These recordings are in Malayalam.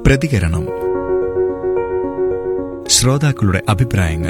പ്രതികരണം ശ്രോതാക്കളുടെ അഭിപ്രായങ്ങൾ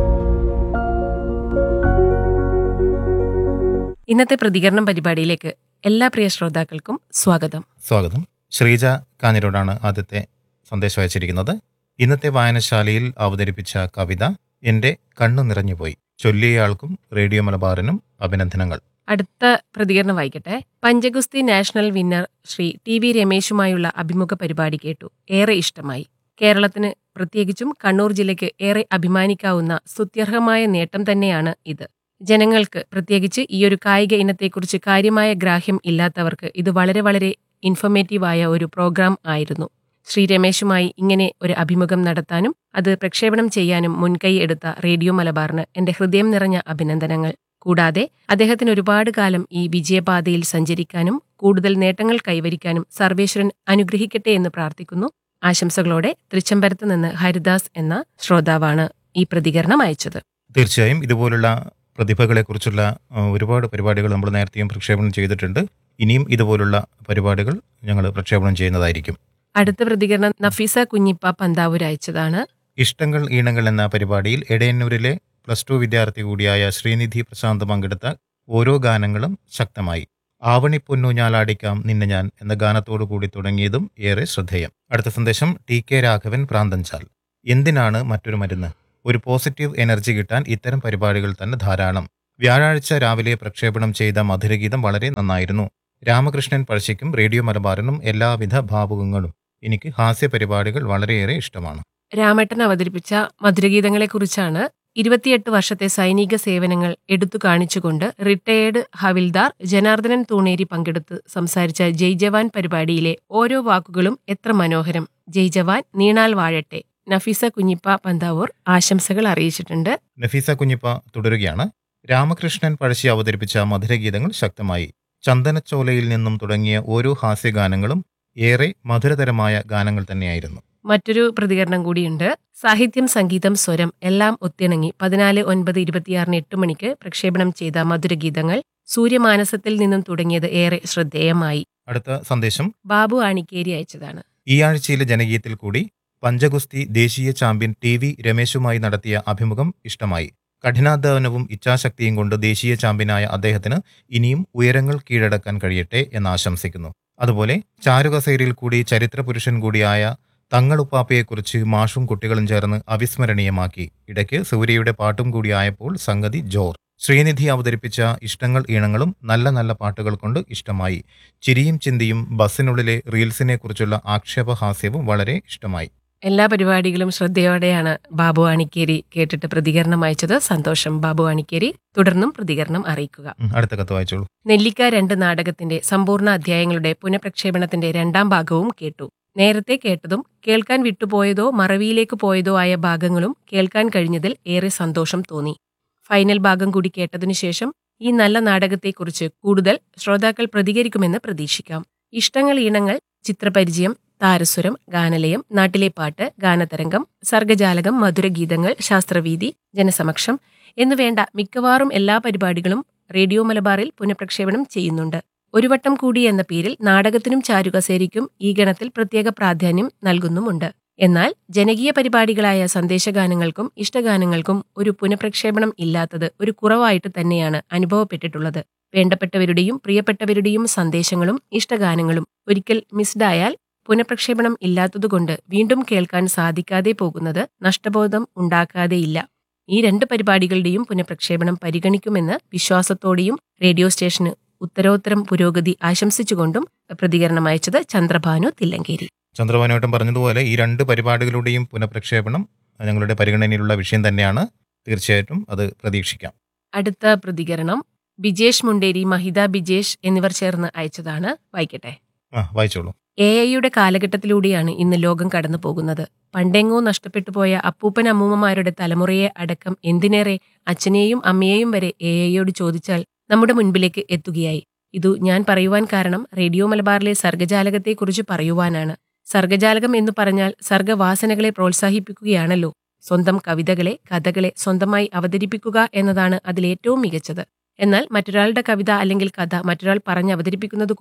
ഇന്നത്തെ പ്രതികരണം പരിപാടിയിലേക്ക് എല്ലാ പ്രിയ ശ്രോതാക്കൾക്കും സ്വാഗതം സ്വാഗതം ശ്രീജ കാഞ്ഞിരോടാണ് ആദ്യത്തെ സന്ദേശം അയച്ചിരിക്കുന്നത് ഇന്നത്തെ വായനശാലയിൽ അവതരിപ്പിച്ച കവിത എന്റെ കണ്ണു നിറഞ്ഞുപോയി ചൊല്ലിയയാൾക്കും റേഡിയോ മലബാറിനും അഭിനന്ദനങ്ങൾ അടുത്ത പ്രതികരണം വായിക്കട്ടെ പഞ്ചഗുസ്തി national winner Shri T V രമേശുമായുള്ള അഭിമുഖ പരിപാടി കേട്ടു ഏറെ ഇഷ്ടമായി കേരളത്തിന് പ്രത്യേകിച്ചും കണ്ണൂർ ജില്ലയ്ക്ക് ഏറെ അഭിമാനിക്കാവുന്ന സ്തുത്യർഹമായ നേട്ടം തന്നെയാണ് ഇത് ജനങ്ങൾക്ക് പ്രത്യേകിച്ച് ഈയൊരു കായിക ഇനത്തെക്കുറിച്ച് കാര്യമായ ഗ്രാഹ്യം ഇല്ലാത്തവർക്ക് ഇത് വളരെ വളരെ ഇൻഫോർമേറ്റീവായ ഒരു പ്രോഗ്രാം ആയിരുന്നു ശ്രീ രമേശുമായി ഇങ്ങനെ ഒരു അഭിമുഖം നടത്താനും അത് പ്രക്ഷേപണം ചെയ്യാനും മുൻകൈ എടുത്ത റേഡിയോ മലബാറിന് എന്റെ ഹൃദയം നിറഞ്ഞ അഭിനന്ദനങ്ങൾ കൂടാതെ അദ്ദേഹത്തിന് ഒരുപാട് കാലം ഈ വിജയപാതയിൽ സഞ്ചരിക്കാനും കൂടുതൽ നേട്ടങ്ങൾ കൈവരിക്കാനും സർവേശ്വരൻ അനുഗ്രഹിക്കട്ടെ എന്ന് പ്രാർത്ഥിക്കുന്നു ആശംസകളോടെ തൃച്ചംബരത്ത് നിന്ന് ഹരിദാസ് എന്ന ശ്രോതാവാണ് ഈ പ്രതികരണം അയച്ചത് തീർച്ചയായും ഇതുപോലുള്ള പ്രതിഭകളെക്കുറിച്ചുള്ള ആ, ഒരുപാട് പരിപാടികൾ നമ്മൾ നേരത്തെയും പ്രക്ഷേപണം ചെയ്തിട്ടുണ്ട് ഇനിയും ഇതുപോലുള്ള പരിപാടികൾ ഞങ്ങൾ പ്രക്ഷേപണം ചെയ്യുന്നതായിരിക്കും അടുത്ത പ്രതികരണം നഫീസ കുഞ്ഞിപ്പ പന്താവൂർ അയച്ചതാണ് ഇഷ്ടങ്ങൾ ഈണങ്ങൾ എന്ന പരിപാടിയിൽ എടയന്നൂരിലെ പ്ലസ് ടു വിദ്യാർത്ഥി കൂടിയായ ശ്രീനിധി പ്രശാന്ത് പങ്കെടുത്ത ഓരോ ഗാനങ്ങളും ശക്തമായി ആവണി പൊന്നു ഞാലാടിക്കാം നിന്നെ ഞാൻ എന്ന ഗാനത്തോടു കൂടി തുടങ്ങിയതും ഏറെ ശ്രദ്ധേയം അടുത്ത സന്ദേശം ടി കെ രാഘവൻ പ്രാന്തൻചാൽ എന്തിനാണ് മറ്റൊരു മരുന്ന് ഒരു പോസിറ്റീവ് എനർജി കിട്ടാൻ ഇത്തരം പരിപാടികൾ തന്നെ ധാരാളം വ്യാഴാഴ്ച രാവിലെ പ്രക്ഷേപണം ചെയ്ത മധുരഗീതം വളരെ നന്നായിരുന്നു രാമകൃഷ്ണൻ പഴശ്ശിക്കും റേഡിയോ മലബാറിനും എല്ലാവിധ ഭാവുകങ്ങളും എനിക്ക് ഹാസ്യ പരിപാടികൾ വളരെയേറെ ഇഷ്ടമാണ് രാമേട്ടൻ അവതരിപ്പിച്ച മധുരഗീതങ്ങളെക്കുറിച്ചാണ് ഇരുപത്തിയെട്ട് വർഷത്തെ സൈനിക സേവനങ്ങൾ എടുത്തു കാണിച്ചുകൊണ്ട് റിട്ടയേർഡ് ഹവിൽദാർ ജനാർദ്ദനൻ തൂണേരി പങ്കെടുത്ത് സംസാരിച്ച ജയ് ജവാൻ പരിപാടിയിലെ ഓരോ വാക്കുകളും എത്ര മനോഹരം ജയ് ജവാൻ നീണാൽ വാഴട്ടെ നഫീസ കുഞ്ഞിപ്പ പന്താവൂർ ആശംസകൾ അറിയിച്ചിട്ടുണ്ട് നഫീസ കുഞ്ഞിപ്പ തുടരുകയാണ് രാമകൃഷ്ണൻ പഴശ്ശി അവതരിപ്പിച്ച മധുരഗീതങ്ങൾ ശക്തമായി ചന്ദനച്ചോലയിൽ നിന്നും തുടങ്ങിയ ഓരോ ഹാസ്യഗാനങ്ങളും ഏറെ മധുരതരമായ ഗാനങ്ങൾ തന്നെയായിരുന്നു മറ്റൊരു പ്രതികരണം കൂടിയുണ്ട് സാഹിത്യം സംഗീതം സ്വരം എല്ലാം ഒത്തിണങ്ങി പതിനാല് ഒൻപത് ഇരുപത്തിയാറിന് എട്ട് മണിക്ക് പ്രക്ഷേപണം ചെയ്ത മധുരഗീതങ്ങൾ സൂര്യമാനസത്തിൽ നിന്നും തുടങ്ങിയത് ഏറെ ശ്രദ്ധേയമായി അടുത്ത സന്ദേശം ബാബു ആണിക്കേരി അയച്ചതാണ് ഈ ആഴ്ചയിലെ ജനകീയത്തിൽ കൂടി പഞ്ചഗുസ്തി ദേശീയ ചാമ്പ്യൻ ടി വി രമേശുമായി നടത്തിയ അഭിമുഖം ഇഷ്ടമായി കഠിനാധ്വാനവും ഇച്ഛാശക്തിയും കൊണ്ട് ദേശീയ ചാമ്പ്യനായ അദ്ദേഹത്തിന് ഇനിയും ഉയരങ്ങൾ കീഴടക്കാൻ കഴിയട്ടെ എന്ന് ആശംസിക്കുന്നു അതുപോലെ ചാരുകസേരയിൽ കൂടി ചരിത്ര പുരുഷൻ കൂടിയായ തങ്ങളുപ്പാപ്പയെക്കുറിച്ച് മാഷും കുട്ടികളും ചേർന്ന് അവിസ്മരണീയമാക്കി ഇടയ്ക്ക് സൂര്യയുടെ പാട്ടും കൂടിയായപ്പോൾ സംഗതി ജോർ ശ്രീനിധി അവതരിപ്പിച്ച ഇഷ്ടങ്ങൾ ഈണങ്ങളും നല്ല നല്ല പാട്ടുകൾ കൊണ്ട് ഇഷ്ടമായി ചിരിയും ചിന്തിയും ബസ്സിനുള്ളിലെ റീൽസിനെ കുറിച്ചുള്ള ആക്ഷേപഹാസ്യവും വളരെ ഇഷ്ടമായി എല്ലാ പരിപാടികളും ശ്രദ്ധയോടെയാണ് ബാബു ആണിക്കേരി കേട്ടിട്ട് പ്രതികരണം അയച്ചത് സന്തോഷം ബാബു ആണിക്കേരി തുടർന്നും പ്രതികരണം അറിയിക്കുക ഉം, അടുത്ത കത്ത് വായിച്ചോളൂ നെല്ലിക്ക രണ്ട് നാടകത്തിന്റെ സമ്പൂർണ്ണ അധ്യായങ്ങളുടെ പുനഃപ്രക്ഷേപണത്തിന്റെ രണ്ടാം ഭാഗവും കേട്ടു നേരത്തെ കേട്ടതും കേൾക്കാൻ വിട്ടുപോയതോ മറവിയിലേക്ക് പോയതോ ആയ ഭാഗങ്ങളും കേൾക്കാൻ കഴിഞ്ഞതിൽ ഏറെ സന്തോഷം തോന്നി ഫൈനൽ ഭാഗം കൂടി കേട്ടതിനു ശേഷം ഈ നല്ല നാടകത്തെക്കുറിച്ച് കൂടുതൽ ശ്രോതാക്കൾ പ്രതികരിക്കുമെന്ന് പ്രതീക്ഷിക്കാം ഇഷ്ടങ്ങൾ ഈണങ്ങൾ ചിത്രപരിചയം താരസ്വരം ഗാനലയം നാട്ടിലെ പാട്ട് ഗാനതരംഗം സർഗജാലകം മധുരഗീതങ്ങൾ ശാസ്ത്രവീതി ജനസമക്ഷം എന്നുവേണ്ട മിക്കവാറും എല്ലാ പരിപാടികളും റേഡിയോ മലബാറിൽ പുനഃപ്രക്ഷേപണം ചെയ്യുന്നുണ്ട് ഒരു വട്ടം കൂടി എന്ന പേരിൽ നാടകത്തിനും ചാരുകസേരിക്കും ഈ ഗണത്തിൽ പ്രത്യേക പ്രാധാന്യം നൽകുന്നുമുണ്ട് എന്നാൽ ജനകീയ പരിപാടികളായ സന്ദേശഗാനങ്ങൾക്കും ഇഷ്ടഗാനങ്ങൾക്കും ഒരു പുനഃപ്രക്ഷേപണം ഇല്ലാത്തത് ഒരു കുറവായിട്ട് തന്നെയാണ് അനുഭവപ്പെട്ടിട്ടുള്ളത് വേണ്ടപ്പെട്ടവരുടെയും പ്രിയപ്പെട്ടവരുടെയും സന്ദേശങ്ങളും ഇഷ്ടഗാനങ്ങളും ഒരിക്കൽ മിസ്ഡായാൽ പുനഃപ്രക്ഷേപണം ഇല്ലാത്തതുകൊണ്ട് വീണ്ടും കേൾക്കാൻ സാധിക്കാതെ പോകുന്നത് നഷ്ടബോധം ഉണ്ടാക്കാതെയില്ല ഈ രണ്ട് പരിപാടികളുടെയും പുനഃപ്രക്ഷേപണം പരിഗണിക്കുമെന്ന് വിശ്വാസത്തോടെയും റേഡിയോ സ്റ്റേഷന് ഉത്തരോത്തരം പുരോഗതി ആശംസിച്ചുകൊണ്ടും പ്രതികരണം അയച്ചത് ചന്ദ്രഭാനു തില്ലങ്കേരി ചന്ദ്രഭാനുവേട്ടൻ പറഞ്ഞതുപോലെ ഈ രണ്ട് പരിപാടികളുടെയും പുനഃപ്രക്ഷേപണം ഞങ്ങളുടെ പരിഗണനയിലുള്ള വിഷയം തന്നെയാണ് തീർച്ചയായിട്ടും അത് പ്രതീക്ഷിക്കാം അടുത്ത പ്രതികരണം ബിജേഷ് മുണ്ടേരി മഹിത ബിജേഷ് എന്നിവർ ചേർന്ന് അയച്ചതാണ് വായിക്കട്ടെ ആ വായിച്ചോളൂ എ ഐയുടെ കാലഘട്ടത്തിലൂടെയാണ് ഇന്ന് ലോകം കടന്നു പോകുന്നത് പണ്ടെങ്ങോ നഷ്ടപ്പെട്ടു പോയ അപ്പൂപ്പൻ അമ്മൂമ്മമാരുടെ തലമുറയെ അടക്കം എന്തിനേറെ അച്ഛനെയും അമ്മയെയും വരെ എ ഐയോട് ചോദിച്ചാൽ നമ്മുടെ മുൻപിലേക്ക് എത്തുകയായി ഇതു ഞാൻ പറയുവാൻ കാരണം റേഡിയോ മലബാറിലെ സർഗജാലകത്തെക്കുറിച്ച് പറയുവാനാണ് സർഗജാലകം എന്ന് പറഞ്ഞാൽ സർഗവാസനകളെ പ്രോത്സാഹിപ്പിക്കുകയാണല്ലോ സ്വന്തം കവിതകളെ കഥകളെ സ്വന്തമായി അവതരിപ്പിക്കുക എന്നതാണ് അതിലേറ്റവും മികച്ചത് എന്നാൽ മറ്റൊരാളുടെ കവിത അല്ലെങ്കിൽ കഥ മറ്റൊരാൾ പറഞ്ഞ് അവതരിപ്പിക്കുന്നത് കൊണ്ടും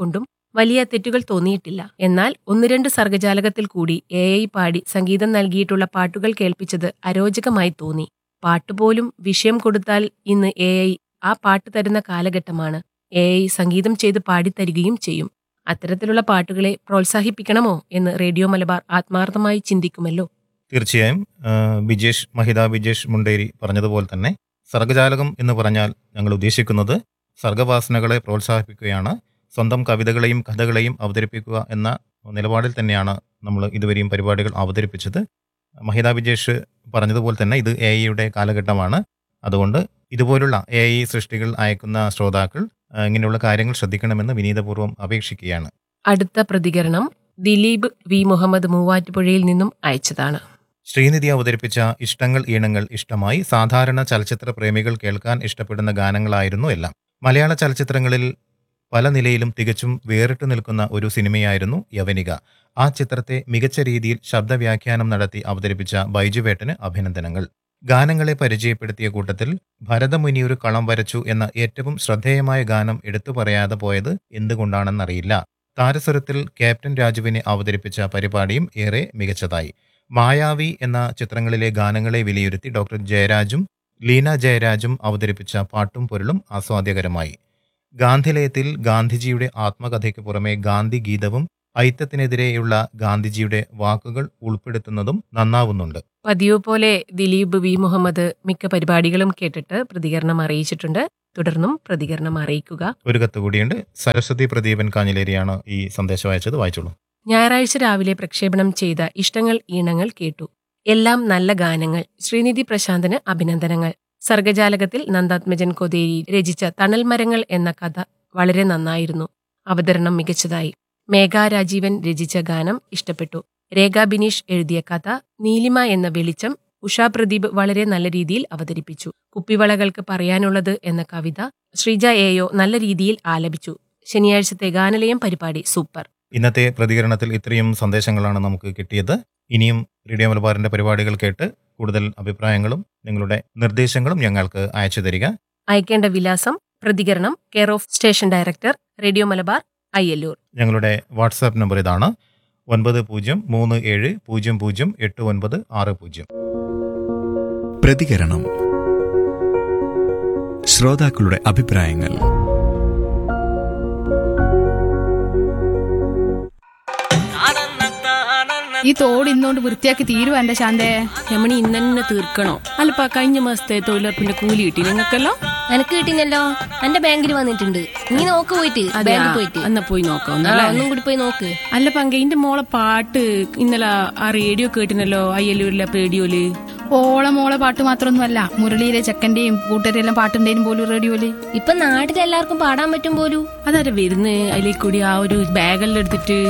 വലിയ തെറ്റുകൾ തോന്നിയിട്ടില്ല എന്നാൽ ഒന്ന് രണ്ട് സർഗജാലകത്തിൽ കൂടി എ ഐ പാടി സംഗീതം നൽകിയിട്ടുള്ള പാട്ടുകൾ കേൾപ്പിച്ചത് അരോചകമായി തോന്നി പാട്ടുപോലും വിഷയം കൊടുത്താൽ ഇന്ന് എ ഐ ആ പാട്ട് തരുന്ന കാലഘട്ടമാണ് എ ഐ സംഗീതം ചെയ്ത് പാടിത്തരികയും ചെയ്യും അത്തരത്തിലുള്ള പാട്ടുകളെ പ്രോത്സാഹിപ്പിക്കണമോ എന്ന് റേഡിയോ മലബാർ ആത്മാർത്ഥമായി ചിന്തിക്കുമല്ലോ തീർച്ചയായും ആ, ബിജേഷ് മഹിത ബിജേഷ് മുണ്ടേരി പറഞ്ഞതുപോലെ തന്നെ സർഗജാലകം എന്ന് പറഞ്ഞാൽ ഞങ്ങൾ ഉദ്ദേശിക്കുന്നത് സർഗവാസനകളെ പ്രോത്സാഹിപ്പിക്കുകയാണ് സ്വന്തം കവിതകളെയും കഥകളെയും അവതരിപ്പിക്കുക എന്ന നിലപാടിൽ തന്നെയാണ് നമ്മൾ ഇതുവരെയും പരിപാടികൾ അവതരിപ്പിച്ചത് മഹിത ബിജേഷ് പറഞ്ഞതുപോലെ തന്നെ ഇത് എ ഐയുടെ കാലഘട്ടമാണ് അതുകൊണ്ട് ഇതുപോലുള്ള എ ഐ സൃഷ്ടികൾ അയക്കുന്ന ശ്രോതാക്കൾ ആ, ഇങ്ങനെയുള്ള കാര്യങ്ങൾ ശ്രദ്ധിക്കണമെന്ന് വിനീതപൂർവ്വം അപേക്ഷിക്കുകയാണ് അടുത്ത പ്രതികരണം ദിലീപ് വി മുഹമ്മദ് മൂവാറ്റുപുഴയിൽ നിന്നും അയച്ചതാണ് ശ്രീനിധി അവതരിപ്പിച്ച ഇഷ്ടങ്ങൾ ഈണങ്ങൾ ഇഷ്ടമായി സാധാരണ ചലച്ചിത്ര പ്രേമികൾ കേൾക്കാൻ ഇഷ്ടപ്പെടുന്ന ഗാനങ്ങളായിരുന്നു എല്ലാം മലയാള ചലച്ചിത്രങ്ങളിൽ പല നിലയിലും തികച്ചും വേറിട്ട് നിൽക്കുന്ന ഒരു സിനിമയായിരുന്നു യവനിക ആ ചിത്രത്തെ മികച്ച രീതിയിൽ ശബ്ദവ്യാഖ്യാനം നടത്തി അവതരിപ്പിച്ച ബൈജുവേട്ടന് അഭിനന്ദനങ്ങൾ ഗാനങ്ങളെ പരിചയപ്പെടുത്തിയ കൂട്ടത്തിൽ ഭരതമുനി ഒരു കളം വരച്ചു എന്ന ഏറ്റവും ശ്രദ്ധേയമായ ഗാനം എടുത്തു പറയാതെ പോയത് എന്തുകൊണ്ടാണെന്നറിയില്ല താരസ്വരത്തിൽ ക്യാപ്റ്റൻ രാജുവിനെ അവതരിപ്പിച്ച പരിപാടിയും ഏറെ മികച്ചതായി മായാവി എന്ന ചിത്രങ്ങളിലെ ഗാനങ്ങളെ വിലയിരുത്തി ഡോക്ടർ ജയരാജും ലീന ജയരാജും അവതരിപ്പിച്ച പാട്ടും പൊരുളും ആസ്വാദ്യകരമായി ഗാന്ധിലയത്തിൽ ഗാന്ധിജിയുടെ ആത്മകഥയ്ക്ക് പുറമെ ഗാന്ധി ഗീതവും ഐത്തത്തിനെതിരെയുള്ള ഗാന്ധിജിയുടെ വാക്കുകൾ ഉൾപ്പെടുത്തുന്നതും നന്നാവുന്നുണ്ട് പതിവ് പോലെ ദിലീപ് വി മുഹമ്മദ് മിക്ക പരിപാടികളും കേട്ടിട്ട് പ്രതികരണം അറിയിച്ചിട്ടുണ്ട് തുടർന്നും പ്രതികരണം അറിയിക്കുക ഒരു കത്ത് കൂടിയുണ്ട് സരസ്വതി പ്രദീപൻ കാഞ്ഞിലേരിയാണ് ഈ സന്ദേശം അയച്ചത് വായിച്ചോളൂ ഞായറാഴ്ച രാവിലെ പ്രക്ഷേപണം ചെയ്ത ഇഷ്ടങ്ങൾ ഈണങ്ങൾ കേട്ടു എല്ലാം നല്ല ഗാനങ്ങൾ ശ്രീനിധി പ്രശാന്തിന് അഭിനന്ദനങ്ങൾ സർഗജാലകത്തിൽ നന്ദാത്മജൻ കൊതേരി രചിച്ച തണൽ മരങ്ങൾ എന്ന കഥ വളരെ നന്നായിരുന്നു അവതരണം മികച്ചതായി മേഘ രാജീവൻ രചിച്ച ഗാനം ഇഷ്ടപ്പെട്ടു രേഖ ബിനീഷ് എഴുതിയ കഥ നീലിമ എന്ന വെളിച്ചം ഉഷാ പ്രദീപ് വളരെ നല്ല രീതിയിൽ അവതരിപ്പിച്ചു കുപ്പിവളകൾക്ക് പറയാനുള്ളത് എന്ന കവിത ശ്രീജ എയോ നല്ല രീതിയിൽ ആലപിച്ചു ശനിയാഴ്ചത്തെ ഗാനലയം പരിപാടി സൂപ്പർ ഇന്നത്തെ പ്രതികരണത്തിൽ ഇത്രയും സന്ദേശങ്ങളാണ് നമുക്ക് കിട്ടിയത് ഇനിയും റേഡിയോ മലബാറിന്റെ പരിപാടികൾ കേട്ട് കൂടുതൽ അഭിപ്രായങ്ങളും നിങ്ങളുടെ നിർദ്ദേശങ്ങളും ഞങ്ങൾക്ക് അയച്ചു തരിക അയക്കേണ്ട വിലാസം പ്രതികരണം care of station director radio Malabar Ayyallur ഞങ്ങളുടെ വാട്സാപ്പ് നമ്പർ ഇതാണ് ഒൻപത് പൂജ്യം മൂന്ന് ഏഴ് പൂജ്യം പൂജ്യം എട്ട് ഒൻപത് ആറ് പൂജ്യം പ്രതികരണം ശ്രോതാക്കളുടെ അഭിപ്രായങ്ങൾ ഈ തോട് ഇന്നോണ്ട് വൃത്തിയാക്കി തീരുവാ എന്റെ ശാന്തേ രമണി ഇന്നെ തീർക്കണോ അല്ലപ്പാ കഴിഞ്ഞ മാസത്തെ തൊഴിലുറപ്പിന്റെ കൂലി കിട്ടി നിങ്ങൾക്കല്ലോ എനക്ക് കിട്ടിനല്ലോ എന്റെ ബാങ്കിൽ വന്നിട്ടുണ്ട് നീ നോക്ക് പോയിട്ട് ബാങ്കിൽ പോയിട്ട് എന്നാ പോയി നോക്കാം ആ, ഒന്നും കൂടി പോയി നോക്ക് അല്ല പങ്ക ഇന്റെ മോളെ പാട്ട് ഇന്നലെ ആ റേഡിയോ കേട്ടിനല്ലോ അയ്യല്ലൂരിലെ റേഡിയോയില് ഓളെ മോളെ പാട്ട് മാത്രമൊന്നുമല്ല മുരളിയിലെ ചെക്കന്റെയും കൂട്ടരെല്ലാം പാട്ടുണ്ടേനും പോലും റേഡിയോയില് ഇപ്പൊ നാട്ടിലെല്ലാവർക്കും പാടാൻ പറ്റും പോലും അതാരെ വരുന്ന് അതിലേക്ക് കൂടി ആ ഒരു ബാഗെല്ലാം എടുത്തിട്ട്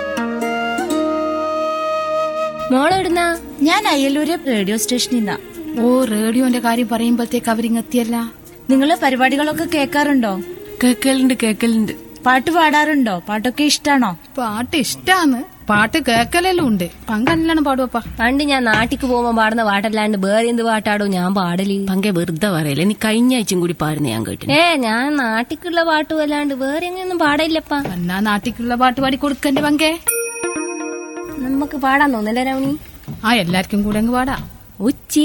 മോളെവിടുന്നാ ഞാൻ അയ്യലൂര് റേഡിയോ സ്റ്റേഷനിൽ നിന്നാ ഓ റേഡിയോന്റെ കാര്യം പറയുമ്പോഴത്തേക്ക് അവരിങ്ങെത്തിയല്ല നിങ്ങള് പരിപാടികളൊക്കെ കേൾക്കാറുണ്ടോ കേക്കലുണ്ട് കേക്കലുണ്ട് പാട്ട് പാടാറുണ്ടോ പാട്ടൊക്കെ ഇഷ്ടാണോ പാട്ട് ഇഷ്ടാന്ന് പാട്ട് കേക്കലെല്ലാം ഉണ്ട് പങ്കല്ലാണ് പാടുവപ്പാ പണ്ട് ഞാൻ നാട്ടിക്ക് പോകുമ്പോ പാടുന്ന പാട്ടല്ലാണ്ട് വേറെ എന്ത് പാട്ടാടോ ഞാൻ പാടല് പങ്ക വെറുതെ പറയല്ലേ നീ കഴിഞ്ഞ ആഴ്ചയും കൂടി പാടുന്ന ഞാൻ കേട്ടു ഏ ഞാൻ നാട്ടിക്കുള്ള പാട്ടും അല്ലാണ്ട് വേറെ എങ്ങനെയൊന്നും പാടില്ലപ്പാ എന്നാ നാട്ടിക്കുള്ള പാട്ട് പാടി കൊടുക്കന്റെ പങ്കേ നമുക്ക് പാടാൻ തോന്നില്ല രമണി ആ എല്ലാവർക്കും കൂടെ അങ്ങ് പാടാ ഉച്ചി